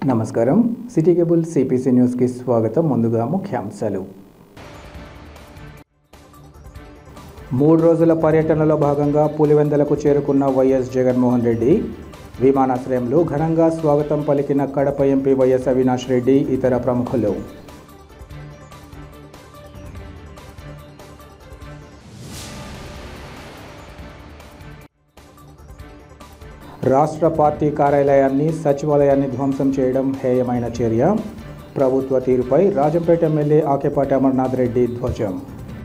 నమస్కారం city cable CPC న్యూస్కి స్వాగతం ముందుగా ముఖ్యాంశాలు మూడు రోజుల పర్యటనలో భాగంగా పులివెందలకు చేరుకున్న వైఎస్ జగన్మోహన్ రెడ్డి విమానాశ్రయంలో ఘనంగా స్వాగతం పలికిన కడప ఎంపీ వైఎస్ అవినాష్ రెడ్డి ఇతర ప్రముఖులు రాష్ట్ర పార్టీ కార్యాలయాన్ని సచివాలయాన్ని ధ్వంసం చేయడం హేయమైన చర్య ప్రభుత్వ తీరుపై రాజంపేట ఎమ్మెల్యే ఆకేపాటి అమర్నాథ్ రెడ్డి ధ్వజం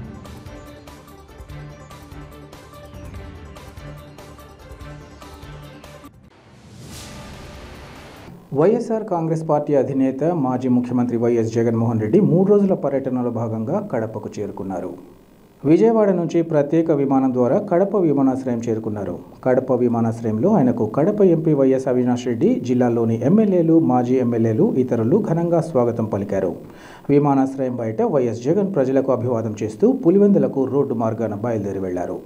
వైఎస్ఆర్ కాంగ్రెస్ పార్టీ అధినేత మాజీ ముఖ్యమంత్రి వైఎస్ జగన్మోహన్ రెడ్డి మూడు రోజుల పర్యటనలో భాగంగా కడపకు చేరుకున్నారు విజయవాడ నుంచి ప్రత్యేక విమానం ద్వారా కడప విమానాశ్రయం చేరుకున్నారు కడప విమానాశ్రయంలో ఆయనకు కడప ఎంపీ వైఎస్ అవినాష్ రెడ్డి జిల్లాలోని ఎమ్మెల్యేలు మాజీ ఎమ్మెల్యేలు ఇతరులు ఘనంగా స్వాగతం పలికారు విమానాశ్రయం బయట వైఎస్ జగన్ ప్రజలకు అభివాదం చేస్తూ పులివెందులకు రోడ్డు మార్గాన బయలుదేరి వెళ్లారు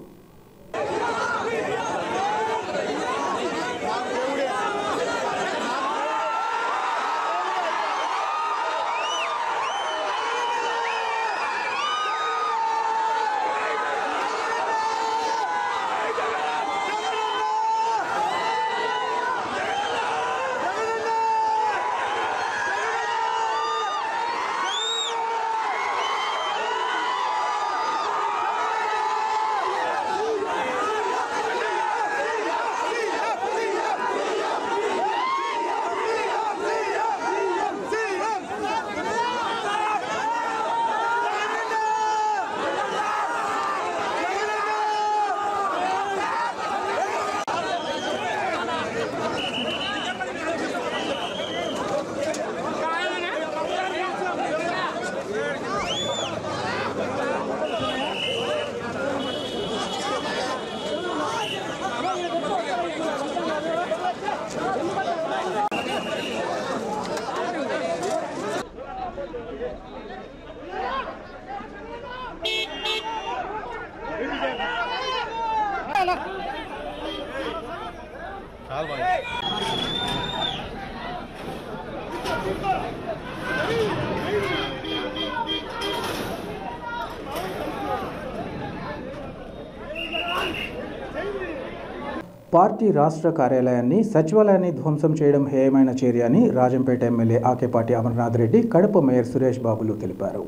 పార్టీ రాష్ట్ర కార్యాలయాన్ని సచివాలయాన్ని ధ్వంసం చేయడం హేయమైన చర్య అని రాజంపేట ఎమ్మెల్యే ఆకేపాటి అమర్నాథ్ రెడ్డి కడప మేయర్ సురేష్ బాబులు తెలిపారు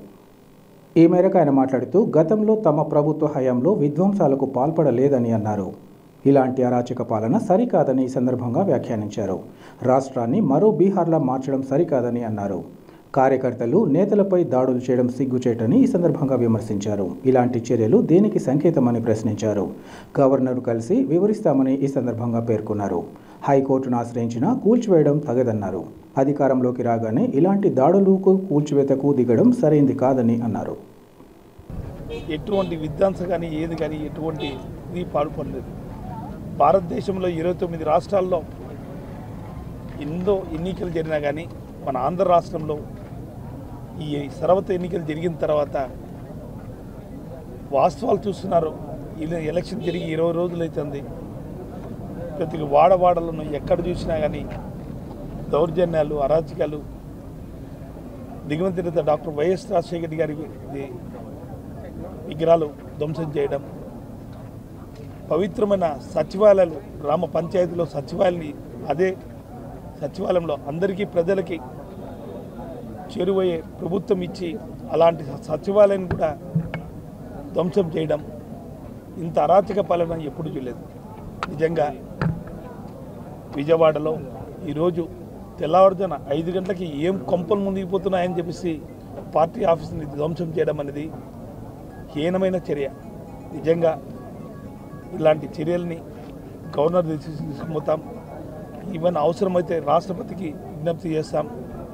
ఈ మేరకు ఆయన మాట్లాడుతూ గతంలో తమ ప్రభుత్వ హయాంలో విధ్వంసాలకు పాల్పడలేదని అన్నారు ఇలాంటి అరాచక పాలన సరికాదని ఈ సందర్భంగా వ్యాఖ్యానించారు రాష్ట్రాన్ని మరో బీహార్లా మార్చడం సరికాదని అన్నారు కార్యకర్తలు నేతలపై దాడులు చేయడం సిగ్గుచేటని ఈ సందర్భంగా విమర్శించారు ఇలాంటి చర్యలు దేనికి సంకేతమని ప్రశ్నించారు గవర్నర్ కలిసి వివరిస్తామని ఈ సందర్భంగా పేర్కొన్నారు హైకోర్టును ఆశ్రయించినా కూల్చివేయడం తగదన్నారు అధికారంలోకి రాగానే ఇలాంటి దాడులకు కూల్చివేతకు దిగడం సరైంది కాదని అన్నారు ఎటువంటి విధ్వంస కానీ ఏది కానీ ఎటువంటి ఇది పాల్పడలేదు భారతదేశంలో ఇరవై తొమ్మిది రాష్ట్రాల్లో ఎన్నో ఎన్నికలు జరిగినా కానీ మన ఆంధ్ర రాష్ట్రంలో ఈ సర్వత ఎన్నికలు జరిగిన తర్వాత వాస్తవాలు చూస్తున్నారు ఇలా ఎలక్షన్ జరిగి ఇరవై రోజులు అవుతుంది ప్రతి వాడవాడలను ఎక్కడ చూసినా కానీ దౌర్జన్యాలు అరాచకాలు దిగుమతి నేత డాక్టర్ వైఎస్ రాజశేఖర రెడ్డి గారి ఇది విగ్రహాలు ధ్వంసం చేయడం పవిత్రమైన సచివాలయాలు గ్రామ పంచాయతీలో సచివాలయాన్ని అదే సచివాలయంలో అందరికీ ప్రజలకి చేరువయ్యే ప్రభుత్వం ఇచ్చి అలాంటి సచివాలయం కూడా ధ్వంసం చేయడం ఇంత అరాచక పాలన ఎప్పుడు చూడలేదు నిజంగా విజయవాడలో ఈరోజు తెల్లవారుజాన ఐదు గంటలకి ఏం కొంపలు ముందుకుపోతున్నాయని చెప్పేసి పార్టీ ఆఫీస్ని ధ్వంసం చేయడం అనేది హీనమైన చర్య నిజంగా ఇలాంటి చర్యల్ని గవర్నర్ దృష్టికి తీసుకుపోతాం ఈవెన్ అవసరమైతే రాష్ట్రపతికి విజ్ఞప్తి చేస్తాం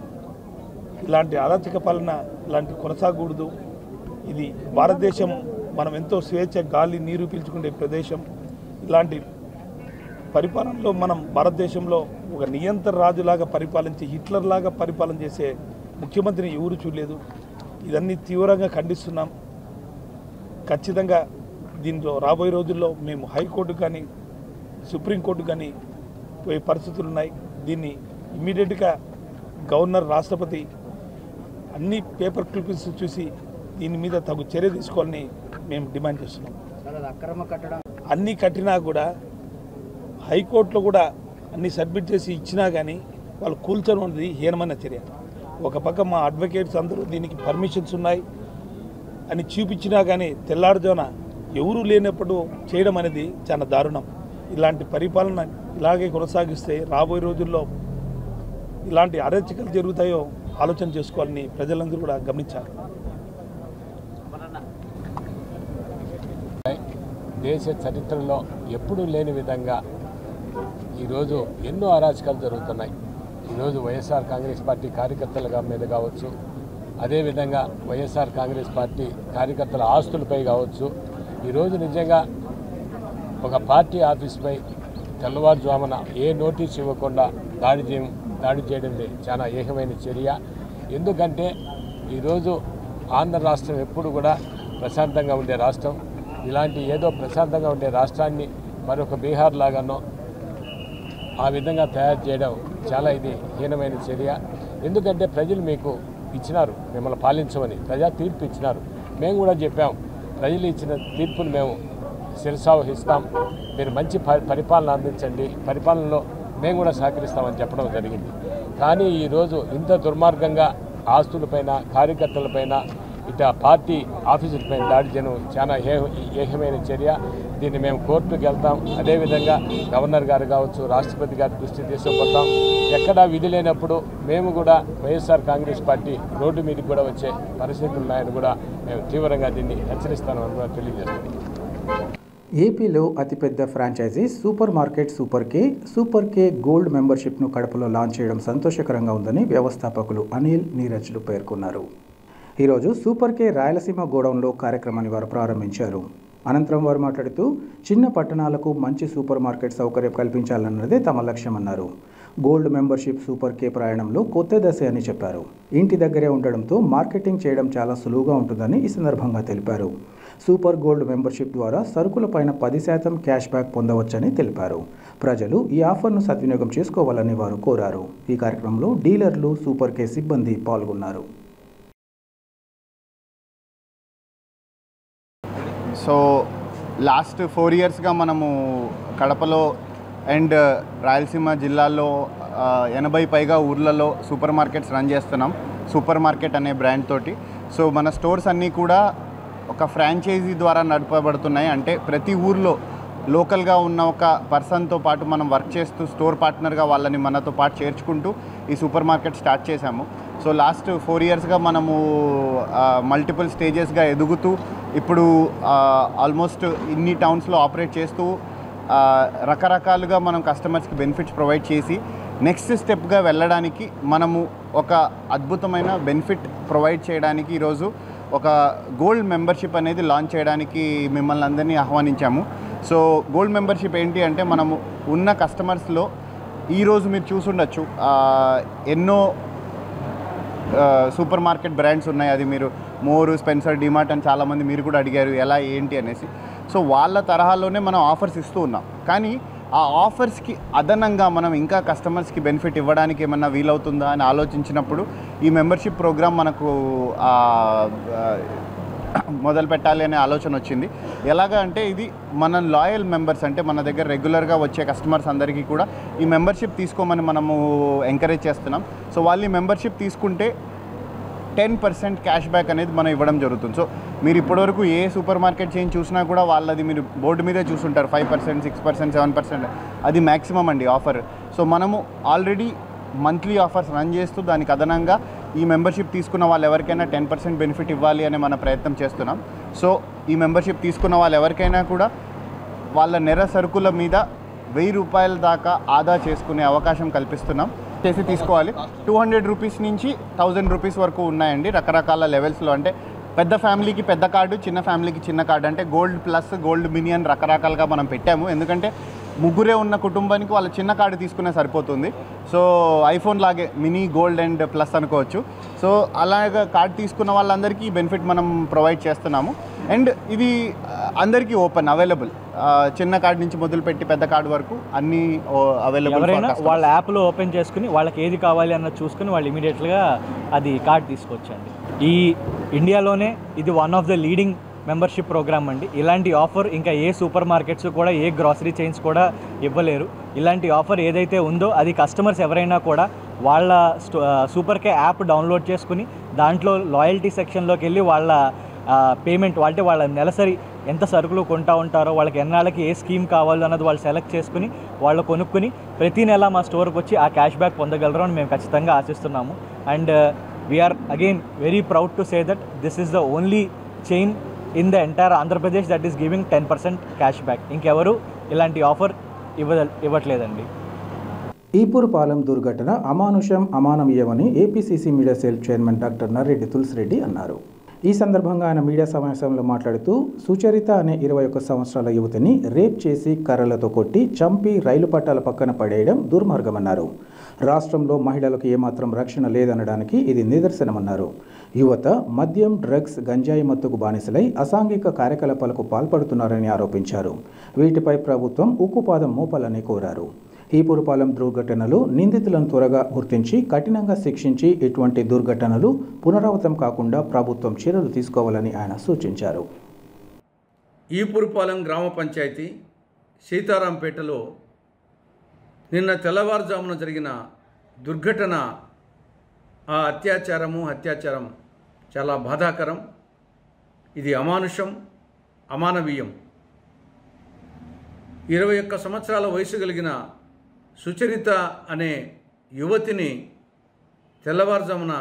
ఇలాంటి అరాచక పాలన ఇలాంటి కొనసాగకూడదు ఇది భారతదేశం మనం ఎంతో స్వేచ్ఛ గాలి నీరు పీల్చుకునే ప్రదేశం ఇలాంటి పరిపాలనలో మనం భారతదేశంలో ఒక నియంత్రణ రాజులాగా పరిపాలించి హిట్లర్ లాగా పరిపాలన చేసే ముఖ్యమంత్రిని ఎవరు చూడలేదు ఇదన్నీ తీవ్రంగా ఖండిస్తున్నాం ఖచ్చితంగా దీంట్లో రాబోయే రోజుల్లో మేము హైకోర్టు కానీ సుప్రీంకోర్టు కానీ పోయే పరిస్థితులు ఉన్నాయి దీన్ని ఇమీడియట్గా గవర్నర్ రాష్ట్రపతి అన్ని పేపర్ క్లిప్పింగ్స్ చూసి దీని మీద తగు చర్య తీసుకోవాలని మేము డిమాండ్ చేస్తున్నాం సార్ అది అక్రమ కట్టడం అన్నీ కట్టినా కూడా హైకోర్టులో కూడా అన్ని సబ్మిట్ చేసి ఇచ్చినా కానీ వాళ్ళు కూల్చడం అనేది హీనమైన చర్య ఒక పక్క మా అడ్వకేట్స్ అందరూ దీనికి పర్మిషన్స్ ఉన్నాయి అని చూపించినా కానీ తెల్లారుజామున ఎవరూ లేనప్పుడు చేయడం అనేది చాలా దారుణం ఇలాంటి పరిపాలన ఇలాగే కొనసాగిస్తే రాబోయే రోజుల్లో ఇలాంటి అరచకలు జరుగుతాయో ఆలోచన చేసుకోవాలని ప్రజలందరూ కూడా గమనించాలి దేశ చరిత్రలో ఎప్పుడూ లేని విధంగా ఈరోజు ఎన్నో అరాచకాలు జరుగుతున్నాయి ఈరోజు వైఎస్ఆర్ కాంగ్రెస్ పార్టీ కార్యకర్తలుగా మీద కావచ్చు అదేవిధంగా వైఎస్ఆర్ కాంగ్రెస్ పార్టీ కార్యకర్తల ఆస్తులపై కావచ్చు ఈరోజు నిజంగా ఒక పార్టీ ఆఫీస్పై తెల్లవారుజామున ఏ నోటీస్ ఇవ్వకుండా దాడి చేయ దాడి చేయడం చాలా ఏకమైన చర్య ఎందుకంటే ఈరోజు ఆంధ్ర రాష్ట్రం ఎప్పుడు కూడా ప్రశాంతంగా ఉండే రాష్ట్రం ఇలాంటి ఏదో ప్రశాంతంగా ఉండే రాష్ట్రాన్ని మరొక బీహార్ లాగానో ఆ విధంగా తయారు చేయడం చాలా ఇది హీనమైన చర్య ఎందుకంటే ప్రజలు మీకు ఇచ్చినారు మిమ్మల్ని పాలించమని ప్రజా తీర్పు ఇచ్చినారు మేము కూడా చెప్పాం ప్రజలు ఇచ్చిన తీర్పును మేము శిరసావహిస్తాం మీరు మంచి ప- పరిపాలన అందించండి పరిపాలనలో మేము కూడా సహకరిస్తామని చెప్పడం జరిగింది కానీ ఈరోజు ఇంత దుర్మార్గంగా ఆస్తులపైన కార్యకర్తలపైన ఇట పార్టీ ఆఫీసులపైన దాడి చేయడం చాలా ఏ ఏకమైన చర్య దీన్ని మేము కోర్టుకు వెళ్తాం అదేవిధంగా గవర్నర్ గారు కావచ్చు రాష్ట్రపతి గారి దృష్టి తీసుకుపోతాం ఎక్కడా విధి లేనప్పుడు మేము కూడా వైఎస్ఆర్ కాంగ్రెస్ పార్టీ రోడ్డు మీదకి కూడా వచ్చే పరిస్థితులు ఉన్నాయని కూడా మేము తీవ్రంగా దీన్ని హెచ్చరిస్తామని కూడా తెలియజేస్తున్నాం ఏపీలో అతిపెద్ద franchisee super market super K super K gold మెంబర్షిప్ను కడపలో లాంచ్ చేయడం సంతోషకరంగా ఉందని వ్యవస్థాపకులు అనిల్ నీరజ్లు పేర్కొన్నారు ఈరోజు సూపర్ కే రాయలసీమ గోడౌన్లో కార్యక్రమాన్ని వారు ప్రారంభించారు అనంతరం వారు మాట్లాడుతూ చిన్న పట్టణాలకు మంచి సూపర్ మార్కెట్ సౌకర్యం కల్పించాలన్నదే తమ లక్ష్యమన్నారు గోల్డ్ మెంబర్షిప్ సూపర్ కే ప్రయాణంలో కొత్త దశ అని చెప్పారు ఇంటి దగ్గరే ఉండడంతో మార్కెటింగ్ చేయడం చాలా సులువుగా ఉంటుందని ఈ సందర్భంగా తెలిపారు సూపర్ గోల్డ్ మెంబర్షిప్ ద్వారా సరుకులపైన పది శాతం క్యాష్ బ్యాక్ పొందవచ్చని తెలిపారు ప్రజలు ఈ ఆఫర్ను సద్వినియోగం చేసుకోవాలని వారు కోరారు ఈ కార్యక్రమంలో డీలర్లు సూపర్ కే సిబ్బంది పాల్గొన్నారు సో లాస్ట్ ఫోర్ ఇయర్స్గా మనము కడపలో అండ్ రాయలసీమ జిల్లాలో ఆ, ఎనభై పైగా ఊర్లలో సూపర్ మార్కెట్స్ రన్ చేస్తున్నాం సూపర్ మార్కెట్ అనే బ్రాండ్ తోటి సో మన స్టోర్స్ అన్నీ కూడా ఒక ఫ్రాంచైజీ ద్వారా నడపబడుతున్నాయి అంటే ప్రతి ఊర్లో లోకల్గా ఉన్న ఒక పర్సన్తో పాటు మనం వర్క్ చేస్తూ స్టోర్ పార్ట్నర్గా వాళ్ళని మనతో పాటు చేర్చుకుంటూ ఈ సూపర్ మార్కెట్ స్టార్ట్ చేశాము సో లాస్ట్ ఫోర్ ఇయర్స్గా మనము మల్టిపుల్ స్టేజెస్గా ఎదుగుతూ ఇప్పుడు ఆల్మోస్ట్ ఇన్ని టౌన్స్లో ఆపరేట్ చేస్తూ ఆ, రకరకాలుగా మనం కస్టమర్స్కి బెనిఫిట్స్ ప్రొవైడ్ చేసి నెక్స్ట్ స్టెప్గా వెళ్ళడానికి మనము ఒక అద్భుతమైన బెనిఫిట్ ప్రొవైడ్ చేయడానికి ఈరోజు ఒక గోల్డ్ మెంబర్షిప్ అనేది లాంచ్ చేయడానికి మిమ్మల్ని అందరినీ ఆహ్వానించాము సో గోల్డ్ మెంబర్షిప్ ఏంటి అంటే మనము ఉన్న కస్టమర్స్లో ఈరోజు మీరు చూసుండొచ్చు ఆ, ఎన్నో ఆ, సూపర్ మార్కెట్ బ్రాండ్స్ ఉన్నాయి అది మీరు మోరు స్పెన్సర్ డిమార్ట్ అని చాలామంది మీరు కూడా అడిగారు ఎలా ఏంటి అనేసి సో వాళ్ళ తరహాలోనే మనం ఆఫర్స్ ఇస్తూ ఉన్నాం కానీ ఆ ఆఫర్స్కి అదనంగా మనం ఇంకా కస్టమర్స్కి బెనిఫిట్ ఇవ్వడానికి ఏమన్నా వీలవుతుందా అని ఆలోచించినప్పుడు ఈ మెంబర్షిప్ ప్రోగ్రామ్ మనకు ఆ, ఆ, మొదలు పెట్టాలి అనే ఆలోచన వచ్చింది ఎలాగా అంటే ఇది మన లాయల్ మెంబర్స్ అంటే మన దగ్గర రెగ్యులర్గా వచ్చే కస్టమర్స్ అందరికీ కూడా ఈ మెంబర్షిప్ తీసుకోమని మనము ఎంకరేజ్ చేస్తున్నాం సో వాళ్ళు ఈ మెంబర్షిప్ తీసుకుంటే టెన్ పర్సెంట్ క్యాష్ బ్యాక్ అనేది మనం ఇవ్వడం జరుగుతుంది సో మీరు ఇప్పటివరకు ఏ సూపర్ మార్కెట్ చైన్ చూసినా కూడా వాళ్ళది మీరు బోర్డు మీదే చూసుంటారు five percent six percent seven percent అది మ్యాక్సిమం అండి ఆఫర్ సో మనము ఆల్రెడీ మంత్లీ ఆఫర్స్ రన్ చేస్తూ దానికి అదనంగా ఈ మెంబర్షిప్ తీసుకున్న వాళ్ళు ఎవరికైనా టెన్ పర్సెంట్ బెనిఫిట్ ఇవ్వాలి అనే మన ప్రయత్నం చేస్తున్నాం సో ఈ మెంబర్షిప్ తీసుకున్న వాళ్ళు ఎవరికైనా కూడా వాళ్ళ నెర సరుకుల మీద వెయ్యి రూపాయల దాకా ఆదా చేసుకునే అవకాశం కల్పిస్తున్నాం చేసి తీసుకోవాలి టూ హండ్రెడ్ రూపీస్ నుంచి థౌజండ్ రూపీస్ వరకు ఉన్నాయండి రకరకాల లెవెల్స్లో అంటే పెద్ద ఫ్యామిలీకి పెద్ద కార్డు చిన్న ఫ్యామిలీకి చిన్న కార్డు అంటే గోల్డ్ ప్లస్ గోల్డ్ మినియన్ రకరకాలుగా మనం పెట్టాము ఎందుకంటే ముగ్గురే ఉన్న కుటుంబానికి వాళ్ళ చిన్న కార్డు తీసుకునే సరిపోతుంది సో ఐఫోన్ లాగే మినీ గోల్డ్ అండ్ ప్లస్ అనుకోవచ్చు సో అలాగ కార్డు తీసుకున్న వాళ్ళందరికీ ఈ బెనిఫిట్ మనం ప్రొవైడ్ చేస్తున్నాము అండ్ ఇది ఆ, అందరికీ ఓపెన్ అవైలబుల్ చిన్న కార్డు నుంచి మొదలుపెట్టి పెద్ద కార్డు వరకు అన్నీ అవైలబుల్ ఎవరైనా వాళ్ళ యాప్లో ఓపెన్ చేసుకుని వాళ్ళకి ఏది కావాలి అన్నది చూసుకుని వాళ్ళు ఇమీడియట్గా అది కార్డ్ తీసుకొచ్చండి ఈ ఇండియాలోనే ఇది one of the leading membership program అండి ఇలాంటి ఆఫర్ ఇంకా ఏ సూపర్ మార్కెట్స్ కూడా ఏ గ్రాసరీ చైన్స్ కూడా ఇవ్వలేరు ఇలాంటి ఆఫర్ ఏదైతే ఉందో అది కస్టమర్స్ ఎవరైనా కూడా వాళ్ళ స్టో- ఆ, సూపర్ కే యాప్ డౌన్లోడ్ చేసుకుని దాంట్లో లాయల్టీ సెక్షన్లోకి వెళ్ళి వాళ్ళ పేమెంట్ అంటే వాళ్ళ నెలసరి ఎంత సరుకులు కొంటా ఉంటారో వాళ్ళకి ఎన్నాళ్ళకి ఏ స్కీమ్ కావాలో అన్నది వాళ్ళు సెలెక్ట్ చేసుకుని వాళ్ళు కొనుక్కుని ప్రతి నెల మా స్టోర్కి వచ్చి ఆ క్యాష్ బ్యాక్ పొందగలరు అని మేము ఖచ్చితంగా ఆశిస్తున్నాము and we're again very proud to say that this is the only chain in the entire Andhra Pradesh that is giving ten percent cash back ఇంకెవరు ఇలాంటి ఆఫర్ ఇవ్వ ఇవ్వట్లేదండి ఈపూరుపాలెం దుర్ఘటన అమానుషం అమానవీయమని APCC media cell chairman doctor Narreddy Tulasireddy అన్నారు ఈ సందర్భంగా ఆయన మీడియా సమావేశంలో మాట్లాడుతూ సుచరిత అనే ఇరవై ఒక్క సంవత్సరాల యువతిని రేప్ చేసి కర్రలతో కొట్టి చంపి రైలు పట్టాల పక్కన పడేయడం దుర్మార్గమన్నారు రాష్ట్రంలో మహిళలకు ఏమాత్రం రక్షణ లేదనడానికి ఇది నిదర్శనమన్నారు యువత మద్యం డ్రగ్స్ గంజాయి మత్తుకు బానిసలై అసాంఘిక కార్యకలాపాలకు పాల్పడుతున్నారని ఆరోపించారు వీటిపై ప్రభుత్వం ఉక్కుపాదం మోపాలని కోరారు ఈపురపాలెం దుర్ఘటనలు నిందితులను త్వరగా గుర్తించి కఠినంగా శిక్షించి ఇటువంటి దుర్ఘటనలు పునరావృతం కాకుండా ప్రభుత్వం చర్యలు తీసుకోవాలని ఆయన సూచించారు ఈపురపాలెం గ్రామ పంచాయతీ సీతారాంపేటలో నిన్న తెల్లవారుజామున జరిగిన దుర్ఘటన ఆ అత్యాచారము అత్యాచారం చాలా బాధాకరం ఇది అమానుషం అమానవీయం ఇరవై ఒక్క సంవత్సరాల వయసు కలిగిన సుచరిత అనే యువతిని తెల్లవారుజామున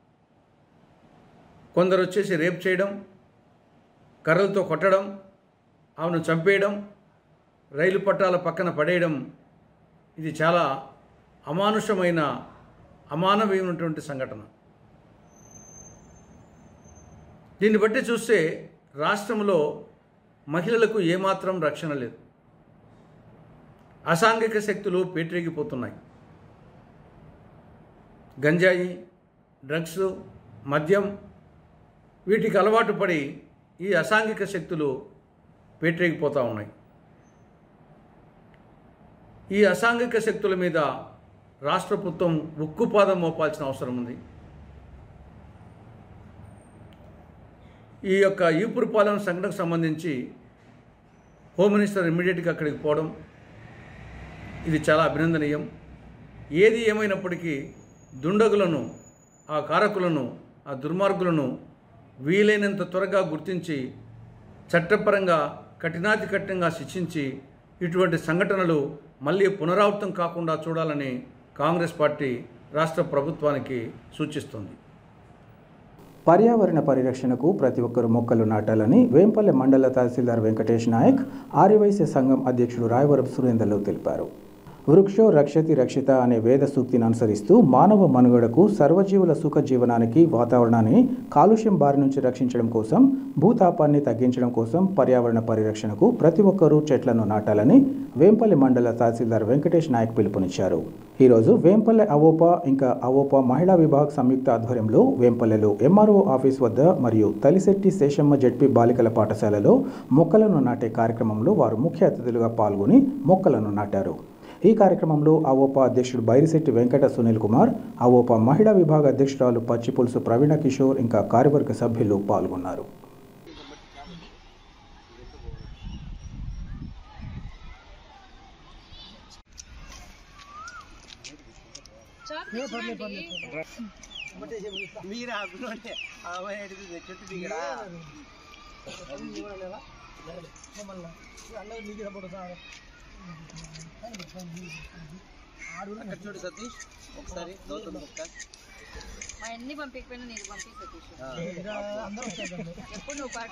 కొందరు వచ్చేసి రేప్ చేయడం కర్రలతో కొట్టడం ఆమెను చంపేయడం రైలు పట్టాల పక్కన పడేయడం ఇది చాలా అమానుషమైన అమానవీయమైనటువంటి సంఘటన దీన్ని బట్టి చూస్తే రాష్ట్రంలో మహిళలకు ఏమాత్రం రక్షణ లేదు అసాంఘిక శక్తులు పేటరేగిపోతున్నాయి గంజాయి డ్రగ్స్ మద్యం వీటికి అలవాటు పడి ఈ అసాంఘిక శక్తులు పేటరేగిపోతూ ఉన్నాయి ఈ అసాంఘిక శక్తుల మీద రాష్ట్ర ప్రభుత్వం ఉక్కుపాదం మోపాల్సిన అవసరం ఉంది ఈ యొక్క ఈపురపాలెం సంఘటనకు సంబంధించి హోమ్ మినిస్టర్ ఇమ్మీడియట్గా అక్కడికి పోవడం ఇది చాలా అభినందనీయం ఏది ఏమైనప్పటికీ దుండగులను ఆ కారకులను ఆ దుర్మార్గులను వీలైనంత త్వరగా గుర్తించి చట్టపరంగా కఠినాతి కఠినంగా శిక్షించి ఇటువంటి సంఘటనలు మళ్ళీ పునరావృతం కాకుండా చూడాలని కాంగ్రెస్ పార్టీ రాష్ట్ర ప్రభుత్వానికి సూచిస్తుంది పర్యావరణ పరిరక్షణకు ప్రతి ఒక్కరూ మొక్కలు నాటాలని వేంపల్లె మండల తహసీల్దార్ వెంకటేష్ నాయక్ ఆర్యవైశ్య సంఘం అధ్యక్షుడు రాయవరం సురేందర్లు తెలిపారు వృక్షో రక్షతి రక్షిత అనే వేద సూక్తిని అనుసరిస్తూ మానవ మనుగడకు సర్వజీవుల సుఖ జీవనానికి వాతావరణాన్ని కాలుష్యం బారి నుంచి రక్షించడం కోసం భూతాపాన్ని తగ్గించడం కోసం పర్యావరణ పరిరక్షణకు ప్రతి ఒక్కరూ చెట్లను నాటాలని వేంపల్లి మండల తహసీల్దార్ వెంకటేష్ నాయక్ పిలుపునిచ్చారు ఈరోజు వేంపల్లె అవోపా ఇంకా అవోపా మహిళా విభాగ్ సంయుక్త ఆధ్వర్యంలో వేంపల్లెలో ఎంఆర్ఓ ఆఫీస్ వద్ద మరియు తలిశెట్టి శేషమ్మ జడ్పి బాలికల పాఠశాలలో మొక్కలను నాటే కార్యక్రమంలో వారు ముఖ్య అతిథులుగా పాల్గొని మొక్కలను నాటారు ఈ కార్యక్రమంలో అవోపా అధ్యక్షుడు బైరిశెట్టి వెంకట సునీల్ కుమార్ అవోపా మహిళా విభాగ అధ్యక్షురాలు పచ్చిపులుసు ప్రవీణ కిషోర్ ఇంకా కార్యవర్గ సభ్యులు పాల్గొన్నారు మా అన్ని పంపించకపోయినా నీకు పంపి సతీష్ ఎప్పుడు నువ్వు పాటు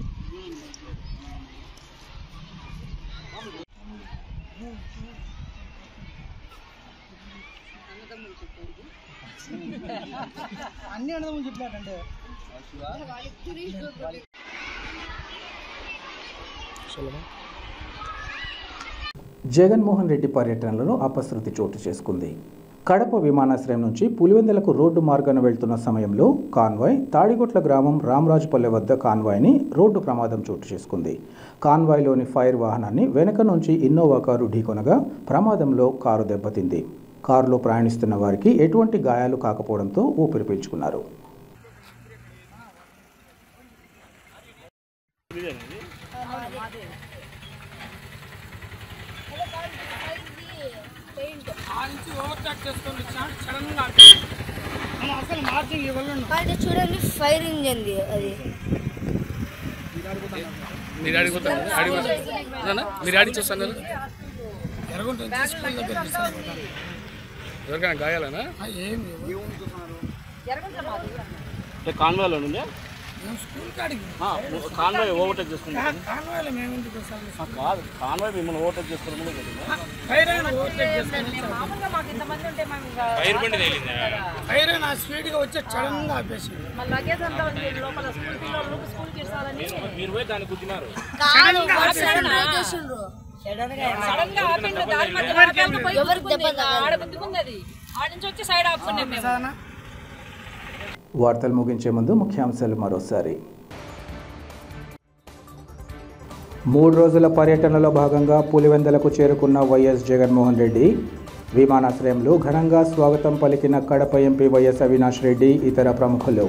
అన్నదమ్ములు చెప్పేది అన్ని అన్నదమ్ములు చెప్పినట్టంటే వాళ్ళిద్దరి జగన్మోహన్ రెడ్డి పర్యటనలో అపశృతి చోటు చేసుకుంది కడప విమానాశ్రయం నుంచి పులివెందులకు రోడ్డు మార్గాన వెళ్తున్న సమయంలో కాన్వాయ్ తాడిగొట్ల గ్రామం రామరాజుపల్లె వద్ద కాన్వాయ్ని రోడ్డు ప్రమాదం చోటు చేసుకుంది కాన్వాయ్లోని ఫైర్ వాహనాన్ని వెనక నుంచి ఇన్నోవా కారు ఢీకొనగా ప్రమాదంలో కారు దెబ్బతింది కారులో ప్రయాణిస్తున్న వారికి ఎటువంటి గాయాలు కాకపోవడంతో ఊపిరి పీల్చుకున్నారు అది చూడండి ఫైర్ ఇంజన్ అది మీరు అడిగిపోతాను మీరు అడిగి చూస్తాను ఎవరికైనా గాయాలనా కాన్వాయ్లో ఉందా కాన్వాయ్ ఓవర్టేక్ చేసుకుంటాం కాదు కాన్వాయ్ మిమ్మల్ని ఓవర్టేక్ చేసుకున్నాము ఫైర్ బండి తేలిందా మా లగేజ్ అంతా ఉంది లోపల స్కూల్ పిల్లలు స్కూల్ కి ఇస్తారని మీరు పోయి దాన్ని గుద్దినారు కాదు సడన్ బ్రేక్ చేసిండ్రు సడన్ గా ఆపిండు దారి మధ్యలో ఆపాక పోయి ఎవరికి దెబ్బ గుద్దుకుంది. తగలదు. ఆడ గుద్దుకుంది అది ఆడ నుంచి వచ్చి సైడ్ ఆపుకున్నాం మేము వార్తలు ముగించే ముందు ముఖ్యాంశాలు మరోసారి మూడు రోజుల పర్యటనలో భాగంగా పులివెందలకు చేరుకున్న వైఎస్ జగన్మోహన్ రెడ్డి విమానాశ్రయంలో ఘనంగా స్వాగతం పలికిన కడప ఎంపీ వైఎస్ అవినాష్ రెడ్డి ఇతర ప్రముఖులు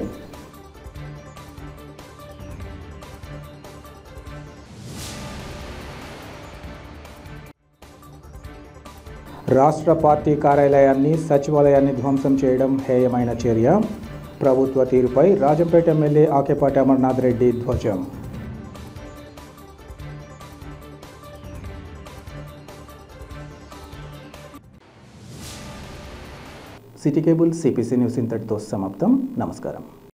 రాష్ట్ర పార్టీ కార్యాలయాన్ని సచివాలయాన్ని ధ్వంసం చేయడం హేయమైన చర్య ప్రభుత్వ తీరుపై రాజంపేట ఎమ్మెల్యే ఆకేపాటి అమర్నాథ్ రెడ్డి ధ్వజం సిటీ కేబుల్ సిపిసి న్యూస్ ఇంతటితో సమాప్తం నమస్కారం